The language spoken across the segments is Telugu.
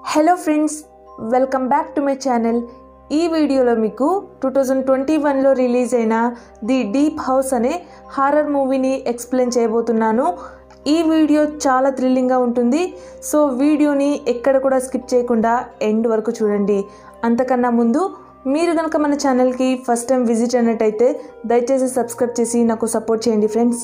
hello friends welcome back to my channel ఈ వీడియోలో మీకు టూ థౌజండ్ ట్వంటీ వన్లో రిలీజ్ అయిన ది డీప్ హౌస్ అనే హారర్ మూవీని ఎక్స్ప్లెయిన్ చేయబోతున్నాను ఈ వీడియో చాలా థ్రిల్లింగ్గా ఉంటుంది సో వీడియోని ఎక్కడ కూడా స్కిప్ చేయకుండా ఎండ్ వరకు చూడండి అంతకన్నా ముందు మీరు కనుక మన ఛానల్కి ఫస్ట్ టైం విజిట్ అయినట్టయితే దయచేసి సబ్స్క్రైబ్ చేసి నాకు సపోర్ట్ చేయండి ఫ్రెండ్స్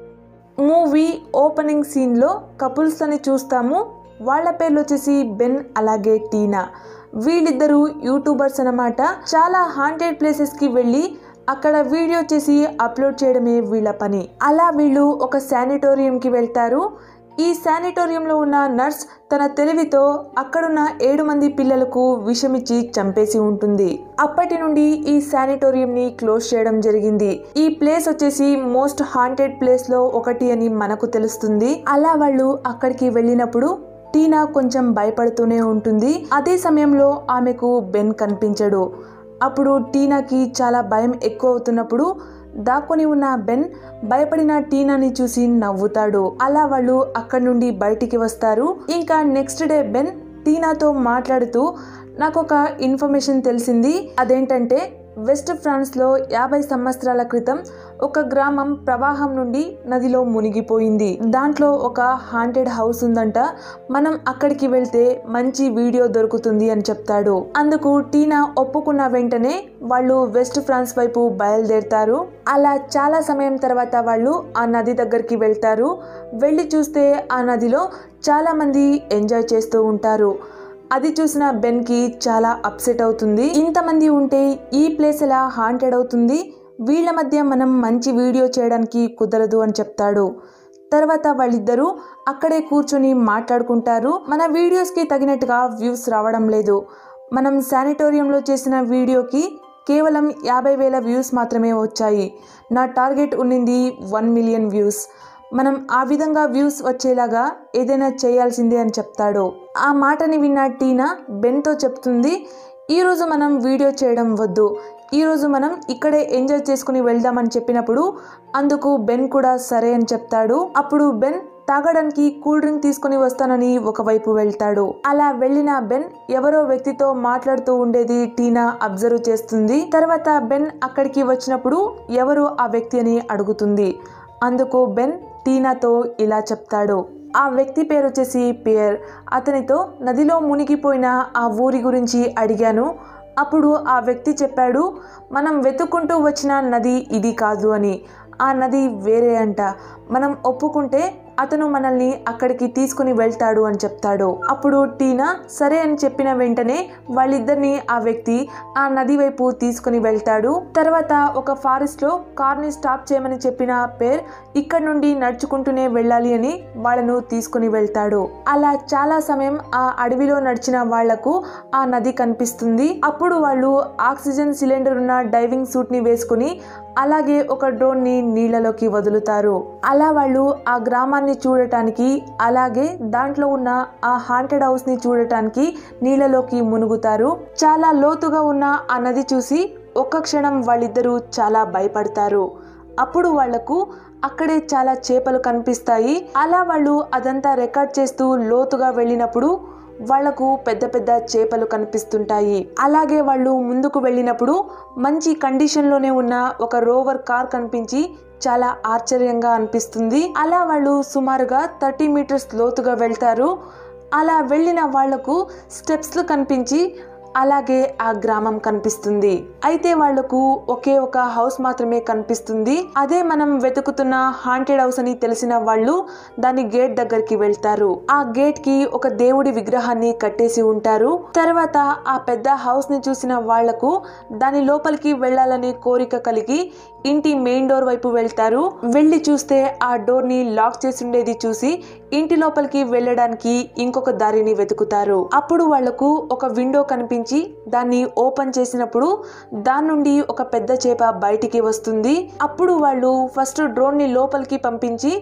మూవీ ఓపెనింగ్ సీన్లో కపుల్స్ అని చూస్తాము వాళ్ళ పేర్లు వచ్చేసి బెన్ అలాగే టీనా వీళ్ళిద్దరూ యూట్యూబర్స్ అన్నమాట చాలా హాంటెడ్ ప్లేసెస్కి వెళ్ళి అక్కడ వీడియో చేసి అప్లోడ్ చేయడమే వీళ్ళ పని అలా వీళ్ళు ఒక శానిటోరియంకి వెళ్తారు ఈ శానిటోరియంలో ఉన్న నర్స్ తన తెలివితో అక్కడున్న ఏడు మంది పిల్లలకు విషమిచ్చి చంపేసి ఉంటుంది అప్పటి నుండి ఈ శానిటోరియంని క్లోజ్ చేయడం జరిగింది ఈ ప్లేస్ వచ్చేసి మోస్ట్ హాంటెడ్ ప్లేస్ లో ఒకటి అని మనకు తెలుస్తుంది అలా వాళ్ళు అక్కడికి వెళ్ళినప్పుడు టీనా కొంచెం భయపడుతూనే ఉంటుంది అదే సమయంలో ఆమెకు బెన్ కనిపించడు అప్పుడు టీనాకి చాలా భయం ఎక్కువ అవుతున్నప్పుడు దాక్కుని ఉన్న బెన్ భయపడిన టీనాని చూసి నవ్వుతాడు అలా వాళ్ళు అక్కడి నుండి బయటికి వస్తారు ఇంకా నెక్స్ట్ డే బెన్ టీనాతో మాట్లాడుతూ నాకు ఒక ఇన్ఫర్మేషన్ తెలిసింది అదేంటంటే వెస్ట్ ఫ్రాన్స్లో యాభై సంవత్సరాల క్రితం ఒక గ్రామం ప్రవాహం నుండి నదిలో మునిగిపోయింది దాంట్లో ఒక హాంటెడ్ హౌస్ ఉందంట మనం అక్కడికి వెళ్తే మంచి వీడియో దొరుకుతుంది అని చెప్తాడు అందుకు టీనా ఒప్పుకున్న వెంటనే వాళ్ళు వెస్ట్ ఫ్రాన్స్ వైపు బయలుదేరుతారు అలా చాలా సమయం తర్వాత వాళ్ళు ఆ నది దగ్గరికి వెళ్తారు వెళ్ళి చూస్తే ఆ నదిలో చాలా మంది ఎంజాయ్ చేస్తూ ఉంటారు అది చూసిన బెన్కి చాలా అప్సెట్ అవుతుంది ఇంతమంది ఉంటే ఈ ప్లేస్ ఎలా హాంటెడ్ అవుతుంది వీళ్ళ మధ్య మనం మంచి వీడియో చేయడానికి కుదరదు అని చెప్తాడు తర్వాత వాళ్ళిద్దరూ అక్కడే కూర్చొని మాట్లాడుకుంటారు మన వీడియోస్కి తగినట్టుగా వ్యూస్ రావడం లేదు మనం శానిటోరియంలో చేసిన వీడియోకి కేవలం యాభై వేల వ్యూస్ మాత్రమే వచ్చాయి నా టార్గెట్ ఉన్నింది వన్ మిలియన్ వ్యూస్ మనం ఆ విధంగా వ్యూస్ వచ్చేలాగా ఏదైనా చేయాల్సిందే అని చెప్తాడు ఆ మాటని విన్న టీనా బెన్తో చెప్తుంది ఈరోజు మనం వీడియో చేయడం వద్దు ఈరోజు మనం ఇక్కడే ఎంజాయ్ చేసుకుని వెళ్దామని చెప్పినప్పుడు అందుకు బెన్ కూడా సరే అని చెప్తాడు అప్పుడు బెన్ తాగడానికి కూల్ డ్రింక్ తీసుకుని వస్తానని ఒకవైపు వెళ్తాడు అలా వెళ్ళిన బెన్ ఎవరో వ్యక్తితో మాట్లాడుతూ ఉండేది టీనా అబ్జర్వ్ చేస్తుంది తర్వాత బెన్ అక్కడికి వచ్చినప్పుడు ఎవరు ఆ వ్యక్తి అని అడుగుతుంది అందుకు బెన్ టీనాతో ఇలా చెప్తాడు ఆ వ్యక్తి పేరు వచ్చేసి పియర్ అతనితో నదిలో మునిగిపోయిన ఆ ఊరి గురించి అడిగాను అప్పుడు ఆ వ్యక్తి చెప్పాడు మనం వెతుక్కుంటూ వచ్చిన నది ఇది కాదు అని ఆ నది వేరే అంట మనం ఒప్పుకుంటే అతను మనల్ని అక్కడికి తీసుకుని వెళ్తాడు అని చెప్తాడు అప్పుడు టీనా సరే అని చెప్పిన వెంటనే వాళ్ళిద్దరిని ఆ వ్యక్తి ఆ నది వైపు తీసుకుని వెళ్తాడు తర్వాత ఒక ఫారెస్ట్ లో కార్ ని స్టాప్ చేయమని చెప్పిన పేర్ ఇక్కడ నుండి నడుచుకుంటూనే వెళ్ళాలి అని వాళ్ళను తీసుకుని వెళ్తాడు అలా చాలా సమయం ఆ అడవిలో నడిచిన వాళ్లకు ఆ నది కనిపిస్తుంది అప్పుడు వాళ్ళు ఆక్సిజన్ సిలిండర్ ఉన్న డైవింగ్ సూట్ ని వేసుకుని అలాగే ఒక డ్రోన్ ని నీళ్లలోకి వదులుతారు అలా వాళ్ళు ఆ గ్రామాన్ని చూడటానికి అలాగే దాంట్లో ఉన్న ఆ హాంటెడ్ హౌస్ ని చూడటానికి నీళ్లలోకి మునుగుతారు చాలా లోతుగా ఉన్న ఆ నది చూసి ఒక్క క్షణం వాళ్ళిద్దరూ చాలా భయపడతారు అప్పుడు వాళ్లకు అక్కడే చాలా చేపలు కనిపిస్తాయి అలా వాళ్ళు అదంతా రికార్డ్ చేస్తూ లోతుగా వెళ్ళినప్పుడు వాళ్లకు పెద్ద పెద్ద చేపలు కనిపిస్తుంటాయి అలాగే వాళ్ళు ముందుకు వెళ్ళినప్పుడు మంచి కండిషన్లోనే ఉన్న ఒక రోవర్ కార్ కనిపించి చాలా ఆశ్చర్యంగా అనిపిస్తుంది అలా వాళ్ళు సుమారుగా థర్టీ మీటర్స్ లోతుగా వెళ్తారు అలా వెళ్ళిన వాళ్లకు స్టెప్స్లు కనిపించి అలాగే ఆ గ్రామం కనిపిస్తుంది అయితే వాళ్లకు ఒకే ఒక హౌస్ మాత్రమే కనిపిస్తుంది అదే మనం వెతుకుతున్న హాంటెడ్ హౌస్ అని తెలిసిన వాళ్ళు దాని గేట్ దగ్గరికి వెళ్తారు ఆ గేట్ కి ఒక దేవుడి విగ్రహాన్ని కట్టేసి ఉంటారు తర్వాత ఆ పెద్ద హౌస్ ని చూసిన వాళ్లకు దాని లోపలికి వెళ్లాలనే కోరిక కలిగి ఇంటి మెయిన్ డోర్ వైపు వెళ్తారు వెళ్ళి చూస్తే ఆ డోర్ ని లాక్ చేసి ఉండేది చూసి ఇంటి లోపలికి వెళ్ళడానికి ఇంకొక దారిని వెతుకుతారు అప్పుడు వాళ్లకు ఒక విండో కనిపించి దాన్ని ఓపెన్ చేసినప్పుడు దాని నుండి ఒక పెద్ద చేప బయటికి వస్తుంది అప్పుడు వాళ్ళు ఫస్ట్ డ్రోన్ ని లోపలికి పంపించి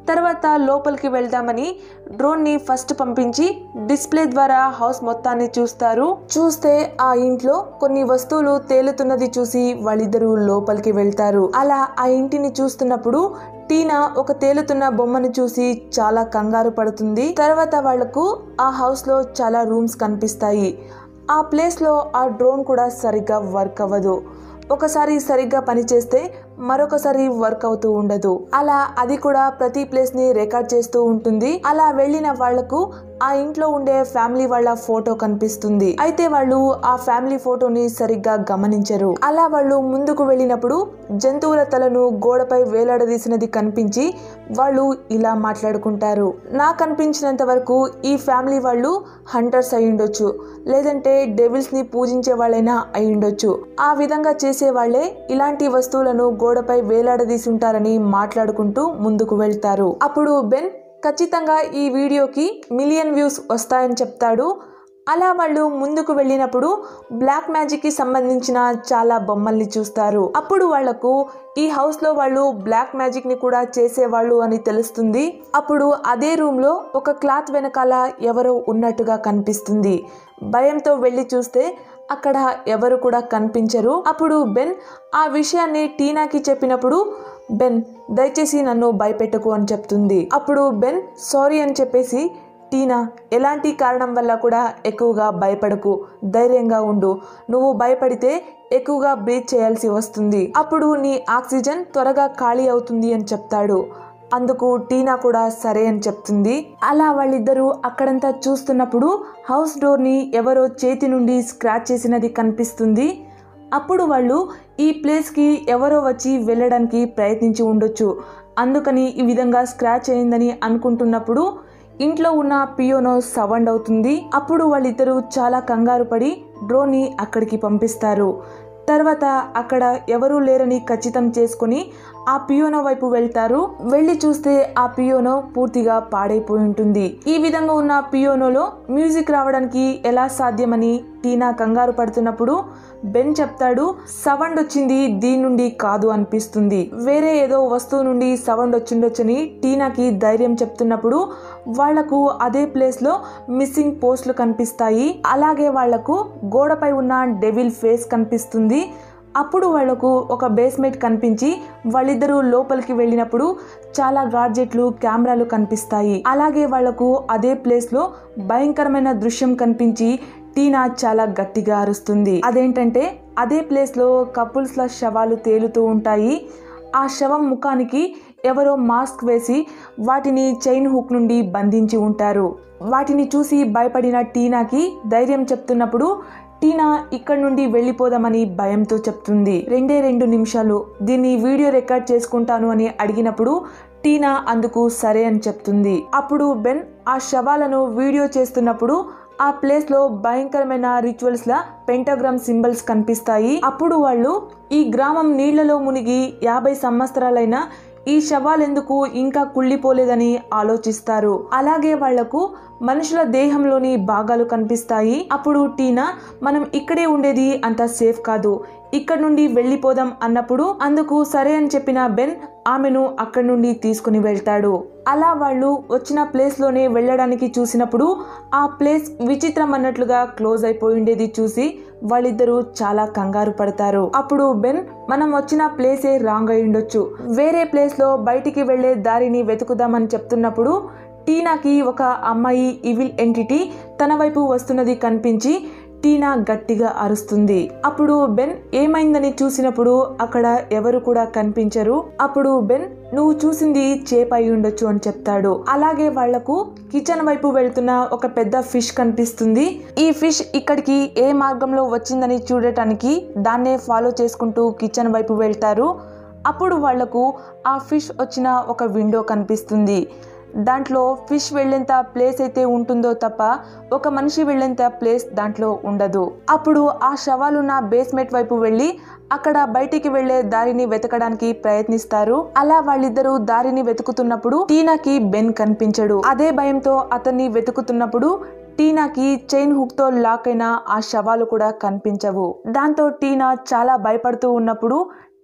తర్వాత లోపలికి వెళ్దామని డ్రోన్ని ఫస్ట్ పంపించి డిస్ప్లే ద్వారా హౌస్ మొత్తాన్ని చూస్తారు చూస్తే ఆ ఇంట్లో కొన్ని వస్తువులు తేలుతున్నది చూసి వాళ్ళిద్దరూ లోపలికి వెళ్తారు అలా ఆ ఇంటిని చూస్తున్నప్పుడు టీనా ఒక తేలుతున్న బొమ్మను చూసి చాలా కంగారు పడుతుంది తర్వాత వాళ్లకు ఆ హౌస్ లో చాలా రూమ్స్ కనిపిస్తాయి ఆ ప్లేస్ లో ఆ డ్రోన్ కూడా సరిగ్గా వర్క్ అవ్వదు ఒకసారి సరిగ్గా పనిచేస్తే మరొకసారి వర్క్ అవుతూ ఉండదు అలా అది కూడా ప్రతి ప్లేస్ ని రికార్డ్ చేస్తూ ఉంటుంది అలా వెళ్ళిన వాళ్లకు ఆ ఇంట్లో ఉండే ఫ్యామిలీ వాళ్ళ ఫోటో కనిపిస్తుంది అయితే వాళ్ళు ఆ ఫ్యామిలీ ఫోటోని సరిగ్గా గమనించరు అలా వాళ్ళు ముందుకు వెళ్ళినప్పుడు జంతువుల తలను గోడపై వేలాడదీసినది కనిపించి వాళ్ళు ఇలా మాట్లాడుకుంటారు నాకు అనిపించినంత వరకు ఈ ఫ్యామిలీ వాళ్ళు హంటర్స్ అయి ఉండొచ్చు లేదంటే డెవిల్స్ ని పూజించే వాళ్ళైనా అయి ఉండొచ్చు ఆ విధంగా చేసే వాళ్ళే ఇలాంటి వస్తువులను గోడపై వేలాడదీసి ఉంటారని మాట్లాడుకుంటూ ముందుకు వెళ్తారు అప్పుడు బెన్ ఖచ్చితంగా ఈ వీడియోకి మిలియన్ వ్యూస్ వస్తాయని చెప్తాడు అలా వాళ్ళు ముందుకు వెళ్ళినప్పుడు బ్లాక్ మ్యాజిక్ కి సంబంధించిన చాలా బొమ్మల్ని చూస్తారు అప్పుడు వాళ్లకు ఈ హౌస్ లో వాళ్ళు బ్లాక్ మ్యాజిక్ ని కూడా చేసేవాళ్ళు అని తెలుస్తుంది అప్పుడు అదే రూమ్ లో ఒక క్లాత్ వెనకాల ఎవరో ఉన్నట్టుగా కనిపిస్తుంది భయంతో వెళ్ళి చూస్తే అక్కడ ఎవరు కూడా కనిపించరు అప్పుడు బెన్ ఆ విషయాన్ని టీనాకి చెప్పినప్పుడు బెన్ దయచేసి నన్ను భయపెట్టకు అని చెప్తుంది అప్పుడు బెన్ సారీ అని చెప్పేసి టీనా ఎలాంటి కారణం వల్ల కూడా ఎక్కువగా భయపడకు ధైర్యంగా ఉండు నువ్వు భయపడితే ఎక్కువగా బ్రీత్ చేయాల్సి వస్తుంది అప్పుడు నీ ఆక్సిజన్ త్వరగా ఖాళీ అవుతుంది అని చెప్తాడు అందుకు టీనా కూడా సరే అని చెప్తుంది అలా వాళ్ళిద్దరూ అక్కడంతా చూస్తున్నప్పుడు హౌస్ డోర్ని ఎవరో చేతి నుండి స్క్రాచ్ చేసినది కనిపిస్తుంది అప్పుడు వాళ్ళు ఈ ప్లేస్కి ఎవరో వచ్చి వెళ్ళడానికి ప్రయత్నించి ఉండొచ్చు అందుకని ఈ విధంగా స్క్రాచ్ అయిందని అనుకుంటున్నప్పుడు ఇంట్లో ఉన్న పియోనో సౌండ్ అవుతుంది అప్పుడు వాళ్ళిద్దరూ చాలా కంగారు పడి డ్రోన్ని అక్కడికి పంపిస్తారు తర్వాత అక్కడ ఎవరూ లేరని ఖచ్చితం చేసుకుని ఆ పియోనో వైపు వెళ్తారు వెళ్ళి చూస్తే ఆ పియోనో పూర్తిగా పాడైపోయి ఉంటుంది ఈ విధంగా ఉన్న పియోనోలో మ్యూజిక్ రావడానికి ఎలా సాధ్యమని టీనా కంగారు పడుతున్నప్పుడు బెన్ చెప్తాడు సౌండ్ వచ్చింది దీని నుండి కాదు అనిపిస్తుంది వేరే ఏదో వస్తువు నుండి సౌండ్ వచ్చిండొచ్చని టీనాకి ధైర్యం చెప్తున్నప్పుడు వాళ్లకు అదే ప్లేస్ లో మిస్సింగ్ పోస్టులు కనిపిస్తాయి అలాగే వాళ్లకు గోడపై ఉన్న డెవిల్ ఫేస్ కనిపిస్తుంది అప్పుడు వాళ్లకు ఒక బేస్మెంట్ కనిపించి వాళ్ళిద్దరూ లోపలికి వెళ్ళినప్పుడు చాలా గాడ్జెట్లు కెమెరాలు కనిపిస్తాయి అలాగే వాళ్లకు అదే ప్లేస్ లో భయంకరమైన దృశ్యం కనిపించి టీనా చాలా గట్టిగా అరుస్తుంది అదేంటంటే అదే ప్లేస్ లో కపుల్స్ ల శవాలు తేలుతూ ఉంటాయి ఆ శవం ముఖానికి ఎవరో మాస్క్ వేసి వాటిని చైన్ హుక్ నుండి బంధించి ఉంటారు వాటిని చూసి భయపడిన టీనాకి ధైర్యం చెప్తున్నప్పుడు టీనా ఇక్కడి నుండి వెళ్ళిపోదామని భయంతో చెప్తుంది రెండే రెండు నిమిషాలు దీన్ని వీడియో రికార్డ్ చేసుకుంటాను అని అడిగినప్పుడు టీనా అందుకు సరే అని చెప్తుంది అప్పుడు బెన్ ఆ శవాలను వీడియో చేస్తున్నప్పుడు ఆ ప్లేస్ లో భయంకరమైన రిచువల్స్ లా పెంటాగ్రామ్ సింబల్స్ కనిపిస్తాయి అప్పుడు వాళ్ళు ఈ గ్రామం నీళ్లలో మునిగి యాభై సంవత్సరాలైన ఈ శవాలెందుకు ఇంకా కుళ్ళిపోలేదని ఆలోచిస్తారు అలాగే వాళ్లకు మనుషుల దేహంలోని భాగాలు కనిపిస్తాయి అప్పుడు టీనా మనం ఇక్కడే ఉండేది అంత సేఫ్ కాదు ఇక్కడ నుండి వెళ్ళిపోదాం అన్నప్పుడు అందుకు సరే అని చెప్పిన బెన్ ఆమెను అక్కడి నుండి తీసుకుని వెళ్తాడు అలా వాళ్ళు వచ్చిన ప్లేస్ లోనే వెళ్ళడానికి చూసినప్పుడు ఆ ప్లేస్ విచిత్రం అన్నట్లుగా క్లోజ్ అయిపోయి ఉండేది చూసి వాళ్ళిద్దరూ చాలా కంగారు పడతారు అప్పుడు బెన్ మనం వచ్చిన ప్లేసే రాంగ్ అయి ఉండొచ్చు వేరే ప్లేస్ లో బయటికి వెళ్లే దారిని వెతుకుదామని చెప్తున్నప్పుడు టీనాకి ఒక అమ్మాయి ఇవిల్ ఎంటిటీ తన వైపు వస్తున్నది కనిపించి టీనా గట్టిగా అరుస్తుంది అప్పుడు బెన్ ఏమైందని చూసినప్పుడు అక్కడ ఎవరు కూడా కనిపించరు అప్పుడు బెన్ నువ్వు చూసింది చేప అయి ఉండొచ్చు అని చెప్తాడు అలాగే వాళ్లకు కిచెన్ వైపు వెళ్తున్న ఒక పెద్ద ఫిష్ కనిపిస్తుంది ఈ ఫిష్ ఇక్కడికి ఏ మార్గంలో వచ్చిందని చూడటానికి దాన్నే ఫాలో చేసుకుంటూ కిచెన్ వైపు వెళ్తారు అప్పుడు వాళ్లకు ఆ ఫిష్ వచ్చిన ఒక విండో కనిపిస్తుంది దాంట్లో ఫిష్ వెళ్ళేంత ప్లేస్ అయితే ఉంటుందో తప్ప ఒక మనిషి వెళ్ళేంత ప్లేస్ దాంట్లో ఉండదు అప్పుడు ఆ శవాలున్న బేస్మెంట్ వైపు వెళ్ళి అక్కడ బయటికి వెళ్లే దారిని వెతకడానికి ప్రయత్నిస్తారు అలా వాళ్ళిద్దరూ దారిని వెతుకుతున్నప్పుడు టీనాకి బెన్ కనిపించడు అదే భయంతో అతన్ని వెతుకుతున్నప్పుడు టీనాకి చైన్ హుక్ తో లాక్ అయిన ఆ శవాలు కూడా కనిపించవు దాంతో టీనా చాలా భయపడుతూ ఉన్నప్పుడు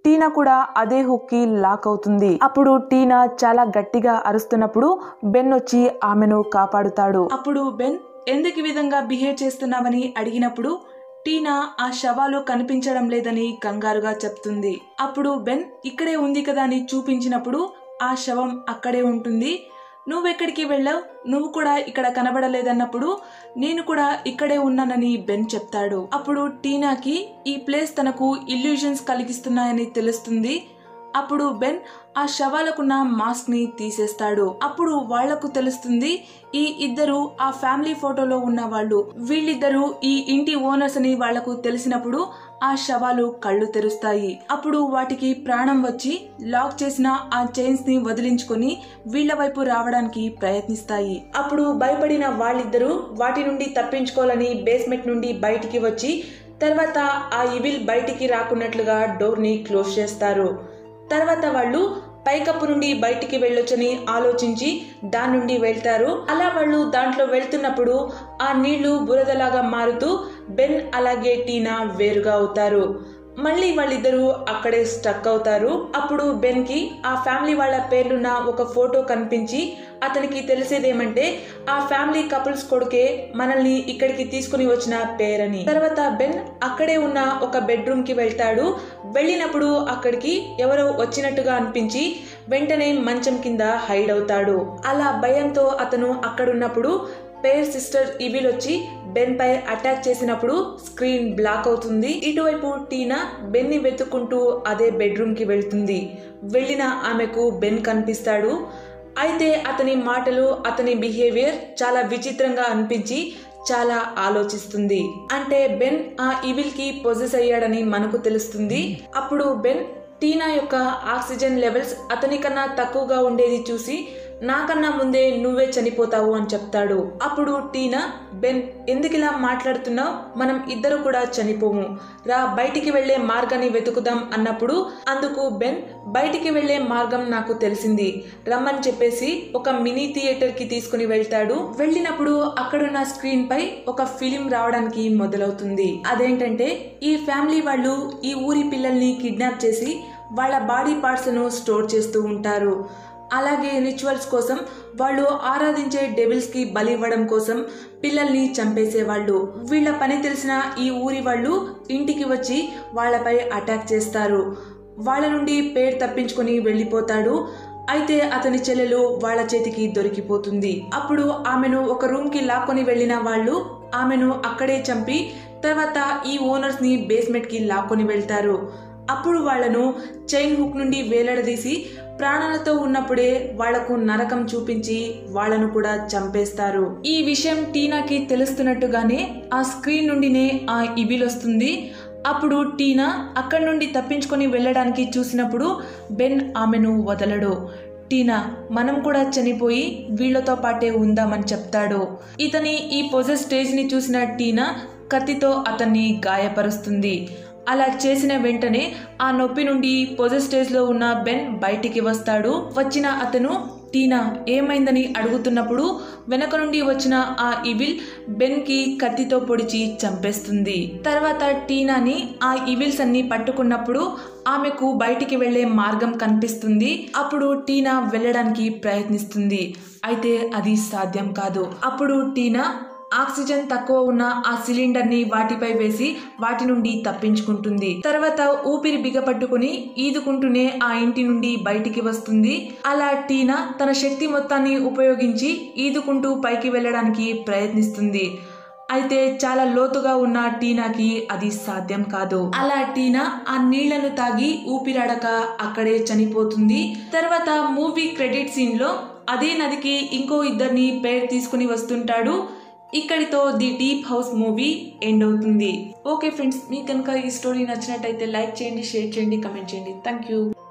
టీనా కూడా అదే హుక్ కి లాక్ అవుతుంది అప్పుడు టీనా చాలా గట్టిగా అరుస్తున్నప్పుడు బెన్ వచ్చి ఆమెను కాపాడుతాడు అప్పుడు బెన్ ఎందుకు ఈ విధంగా బిహేవ్ చేస్తున్నావని అడిగినప్పుడు టీనా ఆ శవాలు కనిపించడం లేదని కంగారుగా చెప్తుంది అప్పుడు బెన్ ఇక్కడే ఉంది కదా అని చూపించినప్పుడు ఆ శవం అక్కడే ఉంటుంది నువ్వెక్కడికి వెళ్ళావు నువ్వు కూడా ఇక్కడ కనబడలేదన్నప్పుడు నేను కూడా ఇక్కడే ఉన్నానని బెన్ చెప్తాడు అప్పుడు టీనాకి ఈ ప్లేస్ తనకు ఇల్యూజన్స్ కలిగిస్తున్నాయని తెలుస్తుంది అప్పుడు బెన్ ఆ శవాలకున్న మాస్క్ ని తీసేస్తాడు అప్పుడు వాళ్లకు తెలుస్తుంది ఈ ఇద్దరు ఆ ఫ్యామిలీ ఫోటోలో ఉన్న వాళ్ళు వీళ్ళిద్దరూ ఈ ఇంటి ఓనర్స్ అని వాళ్లకు తెలిసినప్పుడు ఆ శవాలు కళ్ళు తెరుస్తాయి అప్పుడు వాటికి ప్రాణం వచ్చి లాక్ చేసిన ఆ చైన్స్ ని వదిలించుకొని వీళ్ల వైపు రావడానికి ప్రయత్నిస్తాయి అప్పుడు భయపడిన వాళ్ళిద్దరూ వాటి నుండి తప్పించుకోవాలని బేస్మెంట్ నుండి బయటికి వచ్చి తర్వాత ఆ ఇవిల్ బయటికి రాకున్నట్లుగా డోర్ ని క్లోజ్ చేస్తారు తర్వాత వాళ్ళు పైకప్పు నుండి బయటికి వెళ్ళొచ్చని ఆలోచించి దాని నుండి వెళ్తారు అలా వాళ్ళు దాంట్లో వెళ్తున్నప్పుడు ఆ నీళ్లు బురదలాగా మారుతూ బెన్ అలాగే టీనా వేరుగా అవుతారు మళ్ళీ వాళ్ళిద్దరూ అక్కడే స్టక్ అవుతారు అప్పుడు బెన్ కి ఆ ఫ్యామిలీ వాళ్ళ పేర్లున్న ఒక ఫోటో కనిపించి అతనికి తెలిసేదేమంటే ఆ ఫ్యామిలీ కపుల్స్ కొడుకే మనల్ని ఇక్కడికి తీసుకుని వచ్చిన పేరని తర్వాత బెన్ అక్కడే ఉన్న ఒక బెడ్రూమ్ కి వెళ్తాడు వెళ్ళినప్పుడు అక్కడికి ఎవరో వచ్చినట్టుగా అనిపించి వెంటనే మంచం కింద హైడ్ అవుతాడు అలా భయంతో అతను అక్కడున్నప్పుడు పేర్ సిస్టర్ ఇవిల్ వచ్చి బెన్ పై అటాక్ చేసినప్పుడు స్క్రీన్ బ్లాక్ అవుతుంది ఇటువైపు టీనా బెన్ ని వెతుక్కుంటూ అదే బెడ్రూమ్ కి వెళ్తుంది వెళ్ళిన ఆమెకు బెన్ కనిపిస్తాడు అయితే అతని మాటలు అతని బిహేవియర్ చాలా విచిత్రంగా అనిపించి చాలా ఆలోచిస్తుంది అంటే బెన్ ఆ ఇవిల్ కి పొజెస్ అయ్యాడని మనకు తెలుస్తుంది అప్పుడు బెన్ టీనా యొక్క ఆక్సిజన్ లెవెల్స్ అతని కన్నా తక్కువగా ఉండేది చూసి నాకన్నా ముందే నువ్వే చనిపోతావు అని చెప్తాడు అప్పుడు టీనా బెన్ ఎందుకిలా మాట్లాడుతున్నావు మనం ఇద్దరు కూడా చనిపోము రా బయటికి వెళ్లే మార్గాన్ని వెతుకుదాం అన్నప్పుడు అందుకు బెన్ బయటికి వెళ్లే మార్గం నాకు తెలిసింది రమ్మని చెప్పేసి ఒక మినీ థియేటర్ కి తీసుకుని వెళ్తాడు వెళ్ళినప్పుడు అక్కడున్న స్క్రీన్ పై ఒక ఫిలిం రావడానికి మొదలవుతుంది అదేంటంటే ఈ ఫ్యామిలీ వాళ్ళు ఈ ఊరి పిల్లల్ని కిడ్నాప్ చేసి వాళ్ళ బాడీ పార్ట్స్ ను స్టోర్ చేస్తూ ఉంటారు అలాగే రిచువల్స్ కోసం వాళ్ళు ఆరాధించే డెవిల్స్ కి బలి ఇవ్వడం కోసం పిల్లల్ని చంపేసేవాళ్ళు వీళ్ళ పని తెలిసిన ఈ ఊరి వాళ్ళు ఇంటికి వచ్చి వాళ్ళపై అటాక్ చేస్తారు వాళ్ళ నుండి పేరు తప్పించుకొని వెళ్ళిపోతాడు అయితే అతని చెల్లెలు వాళ్ళ చేతికి దొరికిపోతుంది అప్పుడు ఆమెను ఒక రూమ్ కి లాక్కొని వెళ్ళిన వాళ్ళు ఆమెను అక్కడే చంపి తర్వాత ఈ ఓనర్స్ ని బేస్మెంట్ కి లాక్కొని వెళ్తారు అప్పుడు వాళ్లను చైన్ హుక్ నుండి వేలాడదీసి ప్రాణాలతో ఉన్నప్పుడే వాళ్లకు నరకం చూపించి వాళ్ళను కూడా చంపేస్తారు ఈ విషయం టీనాకి తెలుస్తున్నట్టుగానే ఆ స్క్రీన్ నుండినే ఆ ఇబిల్ వస్తుంది అప్పుడు టీనా అక్కడి నుండి తప్పించుకొని వెళ్ళడానికి చూసినప్పుడు బెన్ ఆమెను వదలడు టీనా మనం కూడా చనిపోయి వీళ్లతో పాటే ఉందామని చెప్తాడు ఇతని ఈ పొజెస్ స్టేజ్ ని చూసిన టీనా కత్తితో అతన్ని గాయపరుస్తుంది అలా చేసిన వెంటనే ఆ నొప్పి నుండి పొజెస్ స్టేజ్ లో ఉన్న బెన్ బయటికి వస్తాడు వచ్చిన అతను టీనా ఏమైందని అడుగుతున్నప్పుడు వెనక నుండి వచ్చిన ఆ ఇవిల్ బెన్ కి కత్తితో పొడిచి చంపేస్తుంది తర్వాత టీనాని ఆ ఇవిల్స్ అన్ని పట్టుకున్నప్పుడు ఆమెకు బయటికి వెళ్లే మార్గం కనిపిస్తుంది అప్పుడు టీనా వెళ్ళడానికి ప్రయత్నిస్తుంది అయితే అది సాధ్యం కాదు అప్పుడు టీనా ఆక్సిజన్ తక్కువ ఉన్న ఆ సిలిండర్ ని వాటిపై వేసి వాటి నుండి తప్పించుకుంటుంది తర్వాత ఊపిరి బిగపట్టుకుని ఈదుకుంటూనే ఆ ఇంటి నుండి బయటికి వస్తుంది అలా టీనా తన శక్తి మొత్తాన్ని ఉపయోగించి ఈదుకుంటూ పైకి వెళ్ళడానికి ప్రయత్నిస్తుంది అయితే చాలా లోతుగా ఉన్న టీనాకి అది సాధ్యం కాదు అలా టీనా ఆ నీళ్లను తాగి ఊపిరాడక అక్కడే చనిపోతుంది తర్వాత మూవీ క్రెడిట్ సీన్ లో అదే నదికి ఇంకో ఇద్దరిని పేరు తీసుకుని వస్తుంటాడు ఇక్కడితో the deep house movie end అవుతుంది ఓకే ఫ్రెండ్స్ మీకు కనుక ఈ స్టోరీ నచ్చినట్టయితే లైక్ చేయండి షేర్ చేయండి కమెంట్ చేయండి థ్యాంక్ యూ